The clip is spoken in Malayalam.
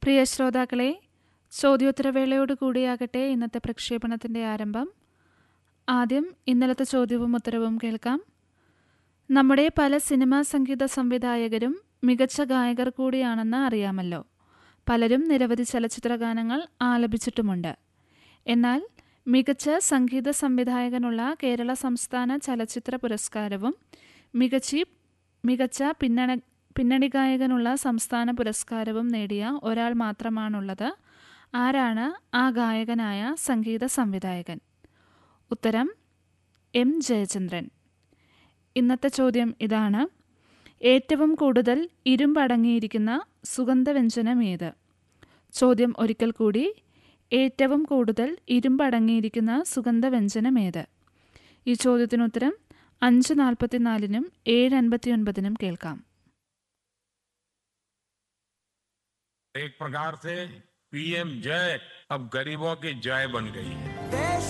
പ്രിയ ശ്രോതാക്കളെ ചോദ്യോത്തരവേളയോട് കൂടിയാകട്ടെ ഇന്നത്തെ പ്രക്ഷേപണത്തിന്റെ ആരംഭം ആദ്യം ഇന്നലത്തെ ചോദ്യവും ഉത്തരവും കേൾക്കാം നമ്മുടെ പല സിനിമാ സംഗീത സംവിധായകരും മികച്ച ഗായകർ കൂടിയാണെന്ന് അറിയാമല്ലോ പലരും നിരവധി ചലച്ചിത്ര ഗാനങ്ങൾ ആലപിച്ചിട്ടുമുണ്ട് എന്നാൽ മികച്ച സംഗീത സംവിധായകനുള്ള കേരള സംസ്ഥാന ചലച്ചിത്ര പുരസ്കാരവും മികച്ച മികച്ച പിന്നണ പിന്നണി ഗായകനുള്ള സംസ്ഥാന പുരസ്കാരവും നേടിയ ഒരാൾ മാത്രമാണുള്ളത് ആരാണ് ആ ഗായകനായ സംഗീത സംവിധായകൻ ഉത്തരം എം ജയചന്ദ്രൻ ഇന്നത്തെ ചോദ്യം ഇതാണ് ഏറ്റവും കൂടുതൽ ഇരുമ്പടങ്ങിയിരിക്കുന്ന സുഗന്ധവ്യഞ്ജനം ഏത് ചോദ്യം ഒരിക്കൽ കൂടി ഏറ്റവും കൂടുതൽ ഇരുമ്പടങ്ങിയിരിക്കുന്ന സുഗന്ധവ്യഞ്ജനം ഏത് ഈ ചോദ്യത്തിന് ഉത്തരം അഞ്ച് നാൽപ്പത്തിനാലിനും ഏഴ് അൻപത്തിയൊൻപതിനും കേൾക്കാം एक प्रकार से पीएम जय अब गरीबों की जय बन गई है देश